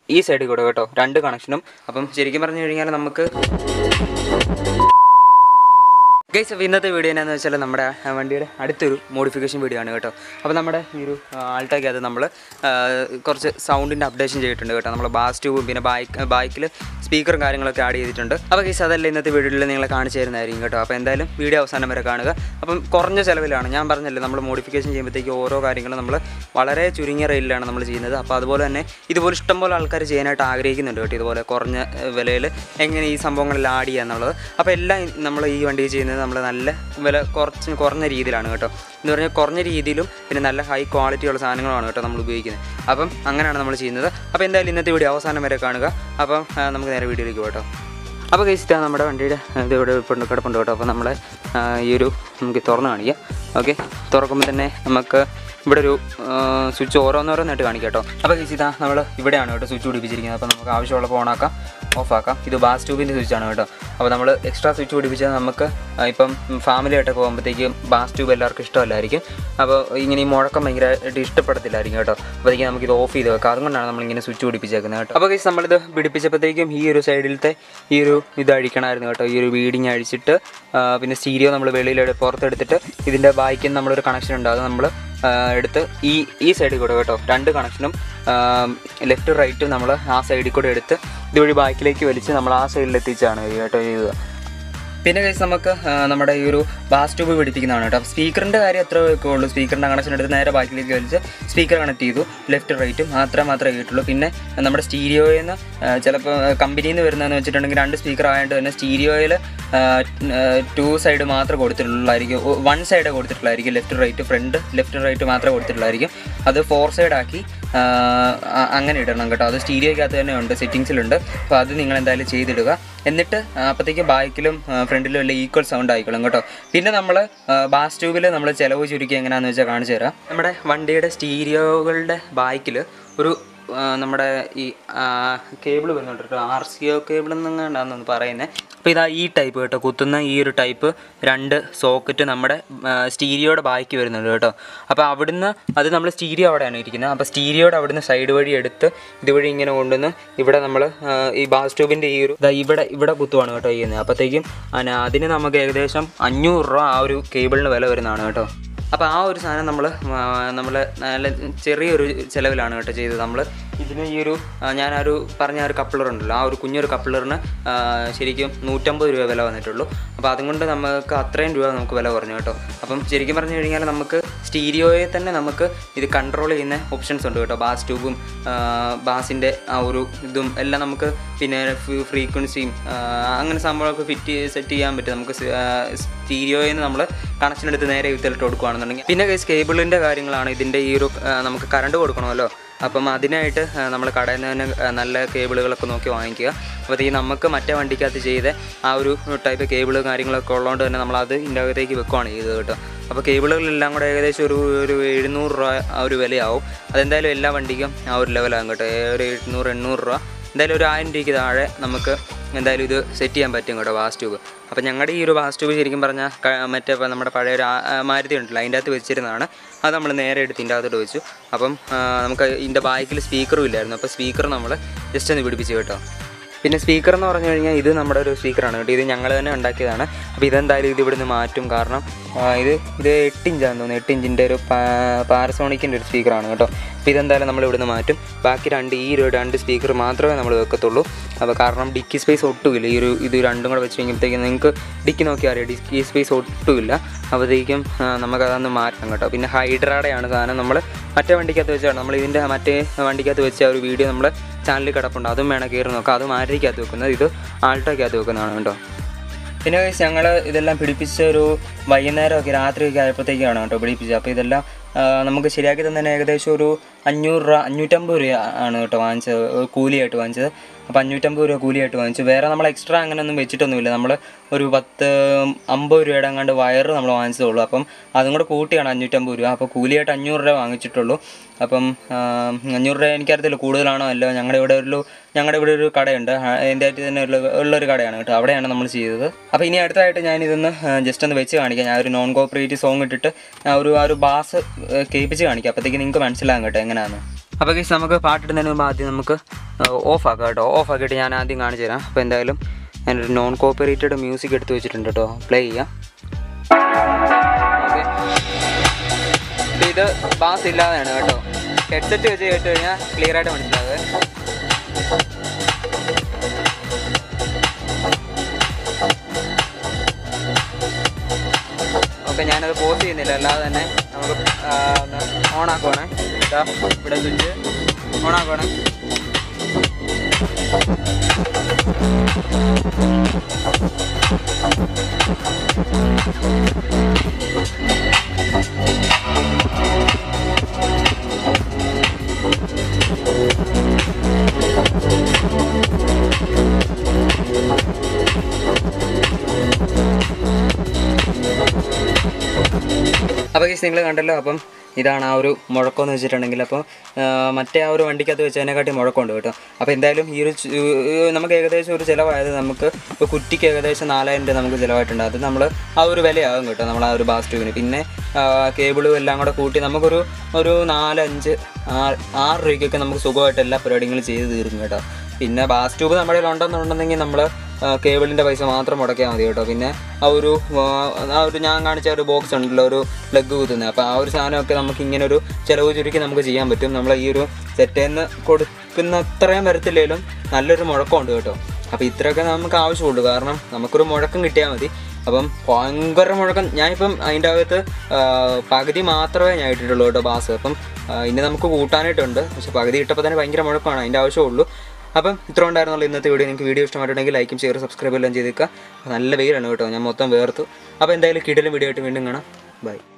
ഈ സൈഡിൽ കൂടെ കേട്ടോ രണ്ട് കണക്ഷനും അപ്പം ശരിക്കും പറഞ്ഞു കഴിഞ്ഞാൽ നമുക്ക് ഗൈസ് അപ്പോൾ ഇന്നത്തെ വീഡിയോ എന്നാന്ന് വെച്ചാൽ നമ്മുടെ ആ, വണ്ടിയുടെ അടുത്തൊരു മോഡിഫിക്കേഷൻ വീഡിയോ ആണ് കേട്ടോ അപ്പോൾ നമ്മുടെ ഈ ഒരു ആൾട്ടയ്ക്കകത്ത് നമ്മൾ കുറച്ച് സൗണ്ടിൻ്റെ അപ്ഡേഷൻ ചെയ്തിട്ടുണ്ട് കേട്ടോ നമ്മൾ ബാസ് ട്യൂബും പിന്നെ ബൈക്ക് ബൈക്കിൽ സ്പീക്കറും കാര്യങ്ങളൊക്കെ ആഡ് ചെയ്തിട്ടുണ്ട് അപ്പോൾ ഗൈസ് അതല്ല ഇന്നത്തെ വീഡിയോയിൽ നിങ്ങളെ കാണിച്ചു തരുന്നതായിരിക്കും കേട്ടോ അപ്പോൾ എന്തായാലും വീഡിയോ അവസാനം വരെ കാണുക അപ്പം കുറഞ്ഞ ചിലവിലാണ് ഞാൻ പറഞ്ഞല്ലോ നമ്മൾ മോഡിഫിക്കേഷൻ ചെയ്യുമ്പോഴത്തേക്ക് ഓരോ കാര്യങ്ങളും നമ്മൾ വളരെ ചുരുങ്ങിയ റേറ്റിലാണ് നമ്മൾ ചെയ്യുന്നത് അപ്പോൾ അതുപോലെ തന്നെ ഇതുപോലെ ഇഷ്ടംപോലെ ആൾക്കാർ ചെയ്യാനായിട്ട് ആഗ്രഹിക്കുന്നുണ്ട് കേട്ടോ ഇതുപോലെ കുറഞ്ഞ വിലയിൽ എങ്ങനെ ഈ സംഭവങ്ങളിൽ ആഡ് ചെയ്യുക എന്നുള്ളത് അപ്പോൾ എല്ലാം നമ്മൾ ഈ വണ്ടി ചെയ്യുന്നത് നമ്മൾ നല്ല വില കുറച്ച് കുറഞ്ഞ രീതിയിലാണ് കേട്ടോ എന്ന് പറഞ്ഞാൽ കുറഞ്ഞ രീതിയിലും പിന്നെ നല്ല ഹൈ ക്വാളിറ്റിയുള്ള സാധനങ്ങളാണ് കേട്ടോ നമ്മൾ ഉപയോഗിക്കുന്നത് അപ്പം അങ്ങനെയാണ് നമ്മൾ ചെയ്യുന്നത് അപ്പോൾ എന്തായാലും ഇന്നത്തെ വീഡിയോ അവസാനം വരെ കാണുക അപ്പം ആ, നമുക്ക് നേരെ വീഡിയോയിലേക്ക് പോട്ടോ അപ്പോൾ കഴിച്ചിട്ടാണ് നമ്മുടെ വണ്ടിയുടെ ഇത് ഇവിടെ ഇപ്പം കിടപ്പുണ്ട് കേട്ടോ അപ്പോൾ നമ്മളെ ആ, ഈ ഒരു നമുക്ക് തുറന്ന് കാണിക്കാം ഓക്കെ തുറക്കുമ്പോൾ തന്നെ നമുക്ക് ഇവിടെ ഒരു സ്വിച്ച് ഓരോന്നോരോന്നായിട്ട് കാണിക്കാം കേട്ടോ അപ്പോൾ കഴിച്ചിട്ടാ നമ്മൾ ഇവിടെയാണ് കേട്ടോ സ്വിച്ച് പിടിപ്പിച്ചിരിക്കുന്നത് അപ്പോൾ നമുക്ക് ആവശ്യമുള്ളപ്പോൾ ഓണാക്കാം ഓഫാക്കാം ഇത് ബാസ് ട്യൂബിൻ്റെ സ്വിച്ചാണ് കേട്ടോ അപ്പോൾ നമ്മൾ എക്സ്ട്രാ സ്വിച്ച് പിടിപ്പിച്ചാൽ നമുക്ക് ആ, ഇപ്പം ഫാമിലി ആയിട്ടൊക്കെ പോകുമ്പോഴത്തേക്കും ബാസ് ട്യൂബ് എല്ലാവർക്കും ഇഷ്ടമല്ലായിരിക്കും അപ്പോൾ ഇങ്ങനെ ഈ മുഴക്കം ഭയങ്കരമായിട്ട് ഇഷ്ടപ്പെടത്തില്ലായിരിക്കും കേട്ടോ അപ്പോഴത്തേക്കും നമുക്ക് ഇത് ഓഫ് ചെയ്ത് വെക്കാം അതുകൊണ്ടാണ് നമ്മളിങ്ങനെ സ്വിച്ച് പിടിപ്പിച്ചേക്കുന്നത് കേട്ടോ അപ്പോൾ ഗൈസ് നമ്മളിത് പിടിപ്പിച്ചപ്പോഴത്തേക്കും ഈ ഒരു സൈഡിലത്തെ ഈ ഒരു ഇത് അഴിക്കണമായിരുന്നു കേട്ടോ ഈ ഒരു വീഡിങ് അഴിച്ചിട്ട് ആ, പിന്നെ സ്റ്റീരിയോ നമ്മൾ വെളിയിൽ എടു- പുറത്തെടുത്തിട്ട് ഇതിൻ്റെ ബാക്കിൽ നമ്മളൊരു കണക്ഷൻ ഉണ്ട് അത് നമ്മൾ എടുത്ത് ഈ ഈ സൈഡിൽ കൂടെ കേട്ടോ രണ്ട് കണക്ഷനും ലെഫ്റ്റ് റൈറ്റും നമ്മൾ ആ സൈഡിൽ കൂടെ എടുത്ത് ഇതുവഴി ബാക്കിലേക്ക് വലിച്ച് നമ്മൾ ആ സൈഡിൽ എത്തിച്ചാണ് കേട്ടോ ചെയ്തത് പിന്നെ കഴിച്ച് നമുക്ക് ആ, നമ്മുടെ ഈ ഒരു ബാസ് ട്യൂബ് പിടിപ്പിക്കുന്നതാണ് കേട്ടോ സ്പീക്കറിൻ്റെ കാര്യം അത്ര ഒക്കെ ഉള്ളൂ സ്പീക്കറിൻ്റെ കണക്ഷൻ എടുത്ത് നേരെ ബാക്കിലേക്ക് വലിച്ച് സ്പീക്കർ കണക്ട് ചെയ്തു ലെഫ്റ്റ് റൈറ്റും അത്ര മാത്രമേ കേട്ടുള്ളൂ പിന്നെ നമ്മുടെ സ്റ്റീരിയോയിൽ നിന്ന് ചിലപ്പോൾ കമ്പനിയിൽ നിന്ന് വരുന്നതെന്ന് വെച്ചിട്ടുണ്ടെങ്കിൽ രണ്ട് സ്പീക്കർ ആയതുകൊണ്ട് തന്നെ സ്റ്റീരിയോയിൽ ടു സൈഡ് മാത്രമേ കൊടുത്തിട്ടുള്ളായിരിക്കും വൺ സൈഡ് കൊടുത്തിട്ടുള്ളായിരിക്കും left right front left right മാത്രമേ കൊടുത്തിട്ടുള്ളായിരിക്കും അത് ഫോർ സൈഡ് ആക്കി ആ, അ- അങ്ങനെ ഇടണം കേട്ടോ അത് സ്റ്റീരിയോയ്ക്കകത്ത് തന്നെ ഉണ്ട് സെറ്റിങ്സിലുണ്ട് അപ്പോൾ അത് നിങ്ങൾ എന്തായാലും ചെയ്തിടുക എന്നിട്ട് അപ്പോഴത്തേക്കും ബാക്കിലും ഫ്രണ്ടിലും എല്ലാം ഈക്വൽ സൗണ്ട് ആയിക്കോളും കേട്ടോ പിന്നെ നമ്മൾ ബാസ് ട്യൂബിൽ നമ്മൾ ചിലവ് ചുരുക്കി എങ്ങനെയാണെന്ന് വെച്ചാൽ കാണിച്ചു തരാം നമ്മുടെ വണ്ടിയുടെ സ്റ്റീരിയോകളുടെ ബാക്കിൽ ഒരു ആ, നമ്മുടെ ഈ കേബിൾ വരുന്നുണ്ട് കേട്ടോ ആർ സി ഒ കേബിൾ എന്നെങ്ങാണ്ടാണെന്ന് പറയുന്നത് അപ്പോൾ ഇതാ ഈ ടൈപ്പ് കേട്ടോ കുത്തുന്ന ഈ ഒരു ടൈപ്പ് രണ്ട് സോക്കറ്റ് നമ്മുടെ സ്റ്റീരിയോയുടെ ബാക്കി വരുന്നുണ്ട് കേട്ടോ അപ്പോൾ അവിടുന്ന് അത് നമ്മൾ സ്റ്റീരിയോ അവിടെയാണ് ഇരിക്കുന്നത് അപ്പോൾ സ്റ്റീരിയോയുടെ അവിടുന്ന് സൈഡ് വഴി എടുത്ത് ഇതുവഴി ഇങ്ങനെ കൊണ്ടുവന്ന് ഇവിടെ നമ്മൾ ഈ ബാസ് ട്യൂബിൻ്റെ ഈ ഒരു ദാ ഇവിടെ ഇവിടെ കുത്തുവാണ് കേട്ടോ ചെയ്യുന്നത് അപ്പോഴത്തേക്കും അന- അതിന് നമുക്ക് ഏകദേശം അഞ്ഞൂറ് രൂപ ആ ഒരു കേബിളിന് വില വരുന്നതാണ് കേട്ടോ അപ്പോൾ ആ ഒരു സാധനം നമ്മൾ നമ്മൾ നല്ല ചെറിയൊരു ചിലവിലാണ് കേട്ടോ ചെയ്തത് നമ്മൾ ഇതിന് ഈ ഒരു ആ, ഞാൻ ആ ഒരു പറഞ്ഞ ആ ഒരു കപ്പിളർ ഉണ്ടല്ലോ ആ ഒരു കുഞ്ഞൊരു കപ്പിളറിന് ആ, ശരിക്കും നൂറ്റമ്പത് രൂപ വില വന്നിട്ടുള്ളൂ അപ്പോൾ അതുകൊണ്ട് നമുക്ക് അത്രയും രൂപ നമുക്ക് വില കുറഞ്ഞു കേട്ടോ അപ്പം ശരിക്കും പറഞ്ഞു കഴിഞ്ഞാൽ നമുക്ക് സ്റ്റീരിയോയെ തന്നെ നമുക്ക് ഇത് കൺട്രോൾ ചെയ്യുന്ന ഓപ്ഷൻസ് ഉണ്ട് കേട്ടോ ബാസ് ട്യൂബും ബാസിൻ്റെ ആ ഒരു ഇതും എല്ലാം നമുക്ക് പിന്നെ ഫ്രീക്വൻസിയും അങ്ങനെ സംഭവമൊക്കെ ഫിറ്റ് സെറ്റ് ചെയ്യാൻ പറ്റും നമുക്ക് സ്റ്റീരിയോയിൽ നിന്ന് നമ്മൾ കണക്ഷൻ എടുത്ത് നേരെ യുദ്ധത്തിലിട്ട് കൊടുക്കുകയാണെന്നുണ്ടെങ്കിൽ പിന്നെ കേസ് കേബിളിൻ്റെ കാര്യങ്ങളാണ് ഇതിൻ്റെ ഈ ഒരു ആ, നമുക്ക് കറണ്ട് കൊടുക്കണമല്ലോ അപ്പം അതിനായിട്ട് നമ്മൾ കടയിൽ നിന്ന് തന്നെ ആ, നല്ല കേബിളുകളൊക്കെ നോക്കി വാങ്ങിക്കുക അപ്പോൾ ഈ നമുക്ക് മറ്റേ വണ്ടിക്കകത്ത് ചെയ്ത ആ ഒരു ടൈപ്പ് കേബിൾ കാര്യങ്ങളൊക്കെ ഉള്ളതുകൊണ്ട് തന്നെ നമ്മൾ അത് ഇതിൻ്റെ അകത്തേക്ക് വെക്കുകയാണ് ചെയ്തത് കേട്ടോ അപ്പോൾ കേബിളുകളെല്ലാം കൂടെ ഏകദേശം ഒരു ഒരു എഴുന്നൂറ് രൂപ ആ ഒരു വിലയാവും അതെന്തായാലും എല്ലാ വണ്ടിക്കും ആ ഒരു ലെവലാകും കേട്ടോ ഒരു എഴുന്നൂറ് എണ്ണൂറ് രൂപ എന്തായാലും ഒരു ആയിരം രൂപയ്ക്ക് താഴെ നമുക്ക് എന്തായാലും ഇത് സെറ്റ് ചെയ്യാൻ പറ്റും കേട്ടോ വാസ് ട്യൂബ് അപ്പോൾ ഞങ്ങളുടെ ഈ ഒരു വാസ് ട്യൂബ് ശരിക്കും പറഞ്ഞാൽ ക- മറ്റേ ഇപ്പം നമ്മുടെ പഴയ ഒരു ആ- ആ മാരുതി ഉണ്ടല്ലോ അതിൻ്റെ അകത്ത് വെച്ചിരുന്നതാണ് അത് നമ്മൾ നേരെ എടുത്ത് ഇതിൻ്റെ അകത്തോട്ട് വെച്ചു അപ്പം ആ, നമുക്ക് ഇതിൻ്റെ ബാക്കിൽ സ്പീക്കറും ഇല്ലായിരുന്നു അപ്പോൾ സ്പീക്കർ നമ്മൾ ജസ്റ്റ് ഒന്ന് പിടിപ്പിച്ചു കേട്ടോ പിന്നെ സ്പീക്കർ എന്ന് പറഞ്ഞു കഴിഞ്ഞാൽ ഇത് നമ്മുടെ ഒരു സ്പീക്കറാണ് കേട്ടോ ഇത് ഞങ്ങൾ തന്നെ ഉണ്ടാക്കിയതാണ് അപ്പോൾ ഇതെന്തായാലും ഇത് ഇവിടുന്ന് മാറ്റും കാരണം ആ, ഇത് ഇത് എട്ട് ഇഞ്ചാണെന്ന് തോന്നുന്നു എട്ട് ഇഞ്ചിൻ്റെ ഒരു പാരസോണിക്കിൻ്റെ ഒരു സ്പീക്കറാണ് കേട്ടോ അപ്പോൾ ഇതെന്തായാലും നമ്മൾ ഇവിടുന്ന് മാറ്റും ബാക്കി രണ്ട് ഈ ഒരു രണ്ട് സ്പീക്കർ മാത്രമേ നമ്മൾ വെക്കത്തുള്ളൂ അപ്പോൾ കാരണം ഡിക്കി സ്പേസ് ഒട്ടുമില്ല ഈ ഒരു ഇത് രണ്ടും കൂടെ വെച്ച് കഴിയുമ്പോഴത്തേക്കും നിങ്ങൾക്ക് ഡിക്കി നോക്കിയാൽ അറിയാം ഡിക്കി സ്പേസ് ഒട്ടുമില്ല അപ്പോഴത്തേക്കും ആ, നമുക്കതൊന്ന് മാറ്റണം കേട്ടോ പിന്നെ ഹൈഡ്രാടെയാണ് സാധനം നമ്മൾ മറ്റേ വണ്ടിക്കകത്ത് വെച്ചാണ് നമ്മൾ ഇതിൻ്റെ മറ്റേ വണ്ടിക്കകത്ത് വെച്ച ആ ഒരു വീഡിയോ നമ്മൾ ചാനലിൽ കിടപ്പുണ്ട് അതും വേണം കയറി നോക്കാം അത് മാരുതിക്കകത്ത് വെക്കുന്നത് ഇത് ആൾട്ടോയ്ക്കകത്ത് വെക്കുന്നതാണ് കേട്ടോ പിന്നെ ഞങ്ങൾ ഇതെല്ലാം പിടിപ്പിച്ച ഒരു വൈകുന്നേരമൊക്കെ രാത്രിയൊക്കെ ആയപ്പോഴത്തേക്കാണ് കേട്ടോ പിടിപ്പിച്ചത് അപ്പോൾ ഇതെല്ലാം ആ, നമുക്ക് ശരിയാക്കി തന്നെ ഏകദേശം ഒരു അഞ്ഞൂറ് രൂപ അഞ്ഞൂറ്റമ്പത് രൂപ ആണ് കേട്ടോ വാങ്ങിച്ചത് ഒരു കൂലിയായിട്ട് വാങ്ങിച്ചത് അപ്പോൾ അഞ്ഞൂറ്റമ്പത് രൂപ കൂലിയായിട്ട് വാങ്ങിച്ചു വേറെ നമ്മൾ എക്സ്ട്രാ അങ്ങനെയൊന്നും വെച്ചിട്ടൊന്നുമില്ല നമ്മൾ ഒരു പത്ത് അമ്പത് രൂപയുടെ അങ്ങാണ്ട് വയറ് നമ്മൾ വാങ്ങിച്ചതുള്ളൂ അപ്പം അതും കൂടെ കൂട്ടിയാണ് അഞ്ഞൂറ്റമ്പത് രൂപ അപ്പോൾ കൂലിയായിട്ട് അഞ്ഞൂറ് രൂപ വാങ്ങിച്ചിട്ടുള്ളൂ അപ്പം ആ, അഞ്ഞൂറ് രൂപ എനിക്കറിയത്തില്ല കൂടുതലാണോ അല്ലോ ഞങ്ങളുടെ ഇവിടെ ഒരു ഞങ്ങളുടെ ഇവിടെ ഒരു കടയുണ്ട് ആ, അതിൻ്റെ ആയിട്ട് തന്നെ ഉള്ള ഉള്ളൊരു കടയാണ് കേട്ടോ അവിടെയാണ് നമ്മൾ ചെയ്തത് അപ്പോൾ ഇനി അടുത്തായിട്ട് ഞാനിതൊന്ന് ജസ്റ്റ് ഒന്ന് വെച്ച് കാണിക്കാം ഞാൻ ഒരു നോൺ കോപ്പറേറ്റീവ് സോങ് ഇട്ടിട്ട് ആ ഒരു ആ ഒരു ബാസ് കേൾപ്പിച്ച് കാണിക്കാം അപ്പോഴത്തേക്ക് നിങ്ങൾക്ക് മനസ്സിലാകും കേട്ടോ എങ്ങനെയാണ് അപ്പോൾ ഗൈസ് നമുക്ക് പാട്ടിടുന്നതിന് മുമ്പ് ആദ്യം നമുക്ക് ഓഫ് ആക്കാം കേട്ടോ ഓഫ് ആക്കിയിട്ട് ഞാൻ ആദ്യം കാണിച്ചു തരാം അപ്പോൾ എന്തായാലും ഞാനൊരു നോൺ കോപ്പറേറ്റഡ് മ്യൂസിക് എടുത്ത് വെച്ചിട്ടുണ്ട് കേട്ടോ പ്ലേ ചെയ്യാം ഓക്കെ ഇത് ബാസ് ഇല്ലാതെയാണ് കേട്ടോ ഹെഡ്സെറ്റ് വെച്ച് കേട്ട് കഴിഞ്ഞാൽ ക്ലിയർ ആയിട്ട് മനസ്സിലാവേ ഓക്കെ ഞാനത് പോസ് ചെയ്യുന്നില്ല അല്ലാതെ തന്നെ നമുക്ക് ഓൺ ആക്കുവാണേ ഇതാ ഇവിടെ സ്വിച്ച് ഓൺ ആക്കുവാണേ അപ്പോൾ കേസ് നിങ്ങൾ കണ്ടല്ലോ അപ്പം ഇതാണ് ആ ഒരു മുഴക്കം എന്ന് വെച്ചിട്ടുണ്ടെങ്കിൽ അപ്പോൾ മറ്റേ ആ ഒരു വണ്ടിക്കകത്ത് വെച്ചതിനെക്കാട്ടി മുഴക്കമുണ്ട് കേട്ടോ അപ്പോൾ എന്തായാലും ഈ ഒരു ചു- ഏർ നമുക്ക് ഏകദേശം ഒരു ചിലവായത് നമുക്ക് ഇപ്പോൾ കുറ്റിക്ക് ഏകദേശം നാലായിരം രൂപ നമുക്ക് ചിലവായിട്ടുണ്ട് അത് നമ്മൾ ആ ഒരു വിലയാകും കേട്ടോ നമ്മൾ ആ ഒരു ബാസ് ട്യൂബിന് പിന്നെ കേബിളും എല്ലാം കൂടെ കൂട്ടി നമുക്കൊരു ഒരു നാലഞ്ച് ആറ് ആറ് രൂപയ്ക്കൊക്കെ നമുക്ക് സുഖമായിട്ട് എല്ലാ പരിപാടികളും ചെയ്ത് തീർക്കും കേട്ടോ പിന്നെ ബാസ് ട്യൂബ് നമ്മുടെ കയ്യിൽ ഉണ്ടെന്നുണ്ടെങ്കിൽ നമ്മൾ കേബിളിൻ്റെ പൈസ മാത്രം മുടക്കിയാൽ മതി കേട്ടോ പിന്നെ ആ ഒരു ആ, ആ ഒരു ഞാൻ കാണിച്ച ഒരു ബോക്സ് ഉണ്ടല്ലോ ഒരു പ്ലഗ് കുത്തുന്നത് അപ്പോൾ ആ ഒരു സാധനമൊക്കെ നമുക്ക് ഇങ്ങനെ ഒരു ചിലവ് ചുരുക്കി നമുക്ക് ചെയ്യാൻ പറ്റും നമ്മൾ ഈ ഒരു സെറ്റേന്ന് കൊടുക്കുന്ന അത്രയും വരത്തില്ലേലും നല്ലൊരു മുഴക്കമുണ്ട് കേട്ടോ അപ്പോൾ ഇത്രയൊക്കെ നമുക്ക് ആവശ്യമുള്ളൂ കാരണം നമുക്കൊരു മുഴക്കം കിട്ടിയാൽ മതി അപ്പം ഭയങ്കര മുഴക്കം ഞാനിപ്പം അതിൻ്റെ അകത്ത് ആ, പകുതി മാത്രമേ ഞാൻ ഇട്ടിട്ടുള്ളൂ കേട്ടോ ബാസ് അപ്പം ആ, ഇനി നമുക്ക് കൂട്ടാനായിട്ടുണ്ട് പക്ഷെ പകുതി ഇട്ടപ്പോൾ തന്നെ ഭയങ്കര മുഴക്കമാണ് അതിൻ്റെ ആവശ്യമുള്ളൂ അപ്പം ഇത്ര ഉണ്ടായിരുന്നുള്ളൂ ഇന്നത്തെ വീഡിയോ നിങ്ങൾക്ക് വീഡിയോ ഇഷ്ടമായിട്ടുണ്ടെങ്കിൽ ലൈക്കും ഷെയർ സബ്സ്ക്രൈബ് എല്ലാം ചെയ്തേക്കുക നല്ല വെയിലാണ് കേട്ടോ ഞാൻ മൊത്തം വേർത്തു അപ്പോൾ എന്തായാലും കിടലും വീഡിയോ ആയിട്ട് വീണ്ടും കാണാം ബൈ